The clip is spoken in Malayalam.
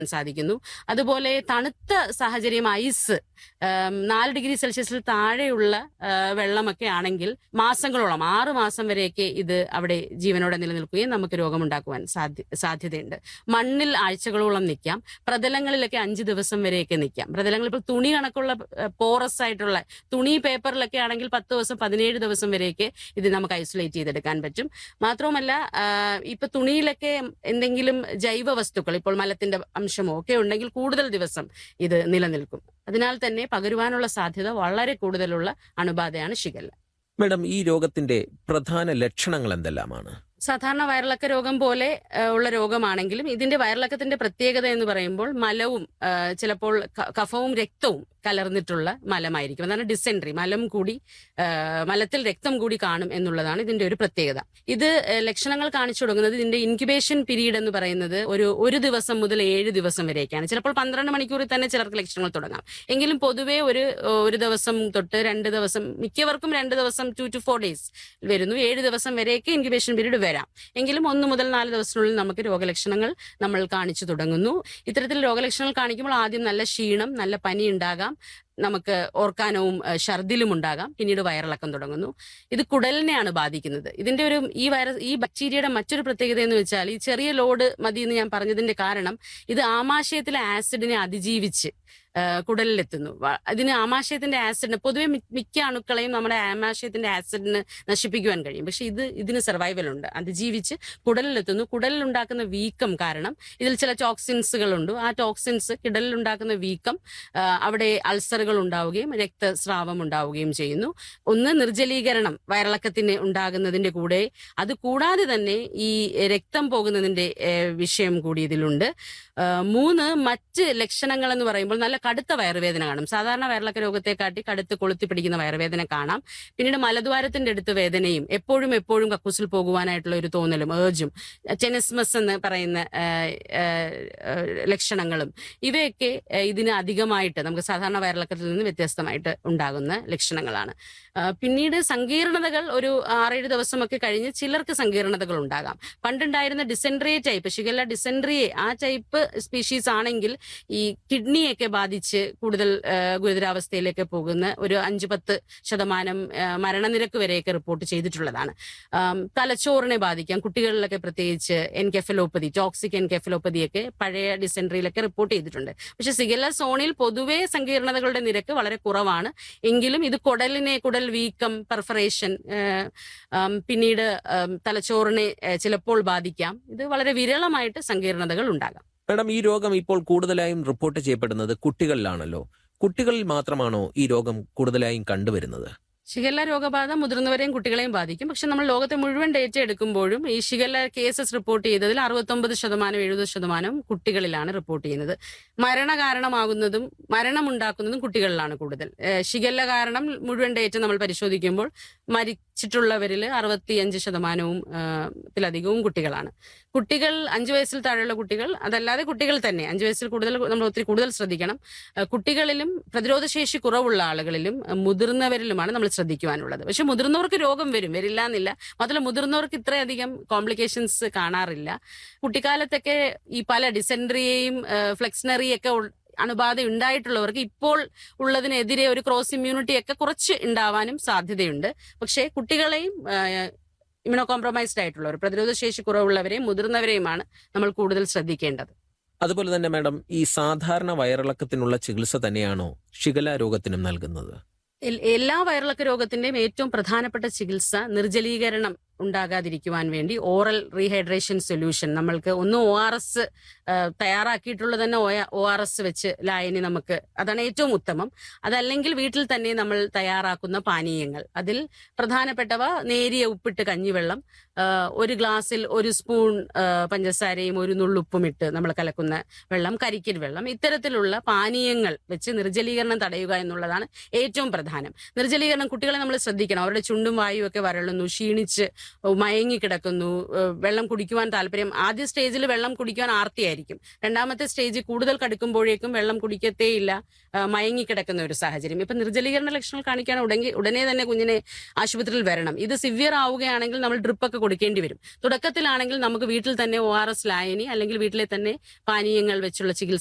സാധിക്കുന്നു അതുപോലെ തണുത്ത സാഹചര്യം ഐസ് ഉം, നാല് ഡിഗ്രി സെൽഷ്യസിൽ താഴെയുള്ള ആ, വെള്ളമൊക്കെ ആണെങ്കിൽ മാസങ്ങളോളം ആറ് മാസം വരെയൊക്കെ ഇത് അവിടെ ജീവനോടെ നിലനിൽക്കുകയും നമുക്ക് രോഗമുണ്ടാക്കുവാൻ സാധ്യ സാധ്യതയുണ്ട് മണ്ണിൽ ആഴ്ചകളോളം നിൽക്കാം പ്രതലങ്ങളിലൊക്കെ അഞ്ച് ദിവസം വരെയൊക്കെ നിൽക്കാം പ്രതലങ്ങൾ ഇപ്പോൾ തുണി കണക്കുള്ള പോറസ് ആയിട്ടുള്ള തുണി പേപ്പറിലൊക്കെ ആണെങ്കിൽ പത്ത് ദിവസം പതിനേഴ് ദിവസം വരെയൊക്കെ ഇത് നമുക്ക് ഐസൊലേറ്റ് ചെയ്തെടുക്കാൻ പറ്റും മാത്രവുമല്ല ആ, ഇപ്പൊ തുണിയിലൊക്കെ എന്തെങ്കിലും ജൈവ വസ്തുക്കൾ ഇപ്പോൾ മലത്തിന്റെ അംശമോ ഒക്കെ ഉണ്ടെങ്കിൽ കൂടുതൽ ദിവസം ഇത് നിലനിൽക്കും അതിനാൽ തന്നെ പകരുവാനുള്ള സാധ്യത വളരെ കൂടുതലുള്ള അണുബാധയാണ് ഷിഗല്ല മാഡം ഈ രോഗത്തിന്റെ പ്രധാന ലക്ഷണങ്ങൾ എന്തെല്ലാമാണ് സാധാരണ വയറിളക്ക രോഗം പോലെ ആ, ഉള്ള രോഗമാണെങ്കിലും ഇതിന്റെ വയറിളക്കത്തിന്റെ പ്രത്യേകത എന്ന് പറയുമ്പോൾ മലവും ആ, ചിലപ്പോൾ ക- കഫവും രക്തവും കലർന്നിട്ടുള്ള മലമായിരിക്കും അതാണ് ഡിസെൻട്രി മലം കൂടി ആ, മലത്തിൽ രക്തം കൂടി കാണും എന്നുള്ളതാണ് ഇതിന്റെ ഒരു പ്രത്യേകത ഇത് ആ, ലക്ഷണങ്ങൾ കാണിച്ചു തുടങ്ങുന്നത് ഇതിന്റെ ഇൻക്യുബേഷൻ പീരീഡ് എന്ന് പറയുന്നത് ഒരു ഒരു ദിവസം മുതൽ ഏഴ് ദിവസം വരെയൊക്കെയാണ് ചിലപ്പോൾ പന്ത്രണ്ട് മണിക്കൂറിൽ തന്നെ ചിലർക്ക് ലക്ഷണങ്ങൾ തുടങ്ങാം എങ്കിലും പൊതുവേ ഒരു ഒരു ദിവസം തൊട്ട് രണ്ട് ദിവസം മിക്കവർക്കും രണ്ട് ദിവസം ടു ടു ഫോർ ഡേയ്സ് വരുന്നു ഏഴ് ദിവസം വരെയൊക്കെ ഇൻക്യുബേഷൻ പീരീഡ് വരാം എങ്കിലും ഒന്ന് മുതൽ നാല് ദിവസത്തിനുള്ളിൽ നമുക്ക് രോഗലക്ഷണങ്ങൾ നമ്മൾ കാണിച്ചു തുടങ്ങുന്നു ഇത്തരത്തിൽ രോഗലക്ഷണങ്ങൾ കാണിക്കുമ്പോൾ ആദ്യം നല്ല ക്ഷീണം നല്ല പനി ഉണ്ടാകാം നമുക്ക് ഓർക്കാനവും ഏഹ്, ഛർദിലും ഉണ്ടാകാം പിന്നീട് വയറിളക്കം തുടങ്ങുന്നു ഇത് കുടലിനെയാണ് ബാധിക്കുന്നത് ഇതിന്റെ ഒരു ഈ വൈറസ് ഈ ബാക്ടീരിയയുടെ മറ്റൊരു പ്രത്യേകത എന്ന് വെച്ചാൽ ഈ ചെറിയ ലോഡ് മതി എന്ന് ഞാൻ പറഞ്ഞതിന്റെ കാരണം ഇത് ആമാശയത്തിലെ ആസിഡിനെ അതിജീവിച്ച് ആ, കുടലിലെത്തുന്നു വ- ഇതിന് ആമാശയത്തിന്റെ ആസിഡിന് പൊതുവെ മി- മിക്ക അണുക്കളെയും നമ്മുടെ ആമാശയത്തിന്റെ ആസിഡിന് നശിപ്പിക്കുവാൻ കഴിയും പക്ഷെ ഇത് ഇതിന് സർവൈവൽ ഉണ്ട് അതിജീവിച്ച് കുടലിലെത്തുന്നു കുടലിൽ ഉണ്ടാക്കുന്ന വീക്കം കാരണം ഇതിൽ ചില ടോക്സിൻസുകളുണ്ട് ആ ടോക്സിൻസ് കിടലിൽ ഉണ്ടാക്കുന്ന വീക്കം ആ, അവിടെ അൾസറുകൾ ഉണ്ടാവുകയും രക്തസ്രാവം ഉണ്ടാവുകയും ചെയ്യുന്നു ഒന്ന് നിർജ്ജലീകരണം വയറിളക്കത്തിന് ഉണ്ടാകുന്നതിന്റെ കൂടെ അത് കൂടാതെ തന്നെ ഈ രക്തം പോകുന്നതിന്റെ ഏഹ്, വിഷയം കൂടി ഇതിലുണ്ട് ആ, മൂന്ന് മറ്റ് ലക്ഷണങ്ങൾ എന്ന് പറയുമ്പോൾ നല്ല കടുത്ത വയറുവേദന കാണും സാധാരണ വയറിളക്ക രോഗത്തെക്കാട്ടി കടുത്ത് കൊളുത്തി പിടിക്കുന്ന വയറുവേദന കാണാം പിന്നീട് മലദ്വാരത്തിന്റെ അടുത്ത് വേദനയും എപ്പോഴും എപ്പോഴും കക്കൂസിൽ പോകുവാനായിട്ടുള്ള ഒരു തോന്നലും ഏർജും ടെനസ്മസ് എന്ന് പറയുന്ന ആ, ആ, ആ, ലക്ഷണങ്ങളും ഇവയൊക്കെ ആ, ഇതിന് അധികമായിട്ട് നമുക്ക് സാധാരണ വയറിളക്കത്തിൽ നിന്ന് വ്യത്യസ്തമായിട്ട് ഉണ്ടാകുന്ന ലക്ഷണങ്ങളാണ് ആ, പിന്നീട് സങ്കീർണതകൾ ഒരു ആറേഴ് ദിവസമൊക്കെ കഴിഞ്ഞ് ചിലർക്ക് സങ്കീർണതകൾ ഉണ്ടാകാം പണ്ടുണ്ടായിരുന്ന ഡിസെൻട്രിയെ ടൈപ്പ് ഷിഗല്ല ഡിസെൻട്രിയെ ആ ടൈപ്പ് സ്പീഷീസ് ആണെങ്കിൽ ഈ കിഡ്നിയൊക്കെ ബാധിച്ച് കൂടുതൽ ആ, ഗുരുതരാവസ്ഥയിലേക്ക് പോകുന്ന ഒരു അഞ്ച് പത്ത് ശതമാനം ആ, മരണനിരക്ക് വരെയൊക്കെ റിപ്പോർട്ട് ചെയ്തിട്ടുള്ളതാണ് ആം, തലച്ചോറിനെ ബാധിക്കാം കുട്ടികളിലൊക്കെ പ്രത്യേകിച്ച് എൻകെഫലോപ്പതി ടോക്സിക് എൻകെഫലോപ്പതിയൊക്കെ പഴയ ഡിസെൻട്രിയിലൊക്കെ റിപ്പോർട്ട് ചെയ്തിട്ടുണ്ട് പക്ഷെ സിഗല്ല സോണിൽ പൊതുവെ സങ്കീർണതകളുടെ നിരക്ക് വളരെ കുറവാണ് എങ്കിലും ഇത് കുടലിനെ കുടൽ വീക്കം പെർഫറേഷൻ പിന്നീട് ആം, തലച്ചോറിനെ ഏഹ്, ചിലപ്പോൾ ബാധിക്കാം ഇത് വളരെ വിരളമായിട്ട് സങ്കീർണതകൾ ഉണ്ടാകാം മാഡം ഈ രോഗം ഇപ്പോൾ കൂടുതലായും റിപ്പോർട്ട് ചെയ്യപ്പെടുന്നത് കുട്ടികളിലാണല്ലോ കുട്ടികളിൽ മാത്രമാണോ ഈ രോഗം കൂടുതലായും കണ്ടുവരുന്നത് ഷിഗല്ല രോഗബാധ മുതിർന്നവരെയും കുട്ടികളെയും ബാധിക്കും പക്ഷെ നമ്മൾ ലോകത്തെ മുഴുവൻ ഡേറ്റ എടുക്കുമ്പോഴും ഈ ഷിഗല്ല കേസസ് റിപ്പോർട്ട് ചെയ്തതിൽ അറുപത്തൊമ്പത് ശതമാനം എഴുപത് ശതമാനം കുട്ടികളിലാണ് റിപ്പോർട്ട് ചെയ്യുന്നത് മരണ കാരണമാകുന്നതും മരണമുണ്ടാക്കുന്നതും കുട്ടികളിലാണ് കൂടുതൽ ഏഹ് ഷിഗല്ല കാരണം മുഴുവൻ ഡേറ്റ നമ്മൾ പരിശോധിക്കുമ്പോൾ മരിച്ചിട്ടുള്ളവരിൽ അറുപത്തിയഞ്ച് ശതമാനവും ഏഹ്, ത്തിലധികവും കുട്ടികളാണ് കുട്ടികൾ അഞ്ചു വയസ്സിൽ താഴെയുള്ള കുട്ടികൾ അതല്ലാതെ കുട്ടികൾ തന്നെ അഞ്ചു വയസ്സിൽ കൂടുതൽ നമ്മൾ ഒത്തിരി കൂടുതൽ ശ്രദ്ധിക്കണം ഏഹ് കുട്ടികളിലും പ്രതിരോധശേഷി കുറവുള്ള ആളുകളിലും ഏഹ് മുതിർന്നവരിലുമാണ് നമ്മൾ ശ്രദ്ധിക്കുവാനുള്ളത് പക്ഷെ മുതിർന്നവർക്ക് രോഗം വരും വരില്ല എന്നില്ല മാത്രമല്ല മുതിർന്നവർക്ക് ഇത്രയധികം കോംപ്ലിക്കേഷൻസ് കാണാറില്ല കുട്ടിക്കാലത്തൊക്കെ ഈ പല ഡിസെൻട്രിയെയും ഫ്ലെക്സിനറിയൊക്കെ അണുബാധ ഉണ്ടായിട്ടുള്ളവർക്ക് ഇപ്പോൾ ഉള്ളതിനെതിരെ ഒരു ക്രോസ് ഇമ്മ്യൂണിറ്റി ഒക്കെ കുറച്ച് ഉണ്ടാവാനും സാധ്യതയുണ്ട് പക്ഷേ കുട്ടികളെയും ഇമ്യൂണോ കോംപ്രമൈസ്ഡ് ആയിട്ടുള്ളവർ പ്രതിരോധശേഷി കുറവുള്ളവരെയും മുതിർന്നവരെയുമാണ് നമ്മൾ കൂടുതൽ ശ്രദ്ധിക്കേണ്ടത് അതുപോലെ തന്നെ മാഡം ഈ സാധാരണ വയറിളക്കത്തിനുള്ള ചികിത്സ തന്നെയാണോ ഷിഗല രോഗത്തിനും നൽകുന്നത് എൽ- എല്ലാ വയറിളക്ക രോഗത്തിന്റെയും ഏറ്റവും പ്രധാനപ്പെട്ട ചികിത്സ നിർജ്ജലീകരണം ഉണ്ടാകാതിരിക്കുവാൻ വേണ്ടി ഓറൽ റീഹൈഡ്രേഷൻ സൊല്യൂഷൻ നമ്മൾക്ക് ഒന്ന് ഒ ആർ എസ് തയ്യാറാക്കിയിട്ടുള്ളത് തന്നെ ഒ ആർ എസ് വെച്ച് ലായനി നമുക്ക് അതാണ് ഏറ്റവും ഉത്തമം അതല്ലെങ്കിൽ വീട്ടിൽ തന്നെ നമ്മൾ തയ്യാറാക്കുന്ന പാനീയങ്ങൾ അതിൽ പ്രധാനപ്പെട്ടവ നേരിയ ഉപ്പിട്ട് കഞ്ഞിവെള്ളം ആ, ഒരു ഗ്ലാസ്സിൽ ഒരു സ്പൂൺ ആ, പഞ്ചസാരയും ഒരു നുള്ളുപ്പും ഇട്ട് നമ്മൾ കലക്കുന്ന വെള്ളം കരിക്കൽ വെള്ളം ഇത്തരത്തിലുള്ള പാനീയങ്ങൾ വെച്ച് നിർജ്ജലീകരണം തടയുക എന്നുള്ളതാണ് ഏറ്റവും പ്രധാനം നിർജ്ജലീകരണം കുട്ടികളെ നമ്മൾ ശ്രദ്ധിക്കണം അവരുടെ ചുണ്ടും വായും ഒക്കെ വരളുന്നു ക്ഷീണിച്ച് മയങ്ങി കിടക്കുന്നു ഏഹ് വെള്ളം കുടിക്കുവാൻ താല്പര്യം ആദ്യ സ്റ്റേജിൽ വെള്ളം കുടിക്കുവാൻ ആർത്തിയായിരിക്കും രണ്ടാമത്തെ സ്റ്റേജ് കൂടുതൽ കടുക്കുമ്പോഴേക്കും വെള്ളം കുടിക്കത്തേയില്ല ഏഹ് മയങ്ങി കിടക്കുന്ന ഒരു സാഹചര്യം ഇപ്പൊ നിർജ്ജലീകരണ ലക്ഷണങ്ങൾ കാണിക്കാൻ ഉടനെ ഉടനെ തന്നെ കുഞ്ഞിനെ ആശുപത്രിയിൽ വരണം ഇത് സിവിയർ ആവുകയാണെങ്കിൽ നമ്മൾ ഡ്രിപ്പ് ഒക്കെ കൊടുക്കേണ്ടി വരും തുടക്കത്തിലാണെങ്കിൽ നമുക്ക് വീട്ടിൽ തന്നെ ഒ ആർ എസ് ലായനി അല്ലെങ്കിൽ വീട്ടിലെ തന്നെ പാനീയങ്ങൾ വെച്ചുള്ള ചികിത്സ